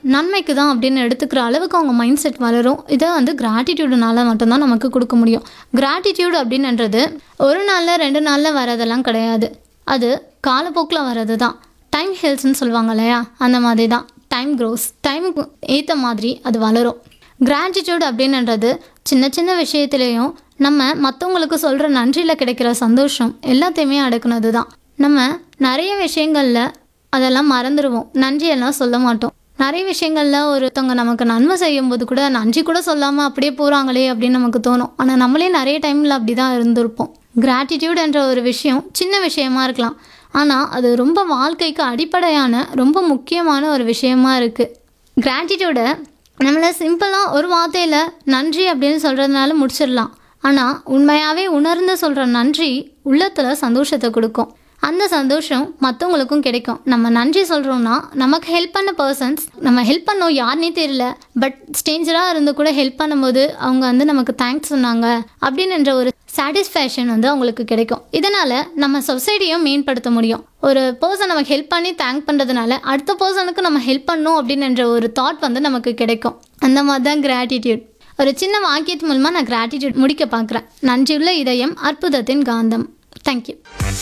நன்மைக்கு தான் அப்படின்னு எடுத்துக்கிற அளவுக்கு அவங்க மைண்ட் செட் வளரும் இதை வந்து கிராட்டிடியூடுனால மட்டும்தான் நமக்கு கொடுக்க முடியும் கிராட்டிடியூட் அப்படின்றது ஒரு நாளில் ரெண்டு நாளில் வரதெல்லாம் கிடையாது அது காலப்போக்கில் வர்றது தான் டைம் ஹெல்ஸ்ன்னு சொல்லுவாங்க இல்லையா அந்த மாதிரி தான் டைம் க்ரோஸ் டைமுக்கு ஏற்ற மாதிரி அது வளரும் கிராட்டிடியூட் அப்படின்றது சின்ன சின்ன விஷயத்துலேயும் நம்ம மற்றவங்களுக்கு சொல்கிற நன்றியில் கிடைக்கிற சந்தோஷம் எல்லாத்தையுமே அடக்குனது தான் நம்ம நிறைய விஷயங்களில் அதெல்லாம் மறந்துடுவோம் நன்றியெல்லாம் சொல்ல மாட்டோம் நிறைய விஷயங்களில் ஒருத்தவங்க நமக்கு நன்மை செய்யும்போது கூட நன்றி கூட சொல்லாமல் அப்படியே போகிறாங்களே அப்படின்னு நமக்கு தோணும் ஆனால் நம்மளே நிறைய டைமில் அப்படி தான் இருந்திருப்போம் கிராட்டிடியூட் என்ற ஒரு விஷயம் சின்ன விஷயமா இருக்கலாம் ஆனால் அது ரொம்ப வாழ்க்கைக்கு அடிப்படையான ரொம்ப முக்கியமான ஒரு விஷயமா இருக்குது கிராட்டிடியூடை நம்மளை சிம்பிளாக ஒரு வார்த்தையில் நன்றி அப்படின்னு சொல்கிறதுனால முடிச்சிடலாம் ஆனால் உண்மையாகவே உணர்ந்து சொல்கிற நன்றி உள்ளத்தில் சந்தோஷத்தை கொடுக்கும் அந்த சந்தோஷம் மற்றவங்களுக்கும் கிடைக்கும் நம்ம நன்றி சொல்கிறோம்னா நமக்கு ஹெல்ப் பண்ண பர்சன்ஸ் நம்ம ஹெல்ப் பண்ணோம் யாருனே தெரியல பட் ஸ்டேஞ்சராக இருந்து கூட ஹெல்ப் பண்ணும்போது அவங்க வந்து நமக்கு தேங்க்ஸ் சொன்னாங்க அப்படின்ற ஒரு சாட்டிஸ்ஃபேக்ஷன் வந்து அவங்களுக்கு கிடைக்கும் இதனால் நம்ம சொசைட்டியும் மேம்படுத்த முடியும் ஒரு பர்சன் நமக்கு ஹெல்ப் பண்ணி தேங்க் பண்ணுறதுனால அடுத்த பர்சனுக்கு நம்ம ஹெல்ப் பண்ணணும் அப்படின்ற ஒரு தாட் வந்து நமக்கு கிடைக்கும் அந்த மாதிரி தான் கிராட்டிடியூட் ஒரு சின்ன வாக்கியத்து மூலமாக நான் கிராட்டிடியூட் முடிக்க பார்க்குறேன் நன்றியுள்ள இதயம் அற்புதத்தின் காந்தம் தேங்க்யூ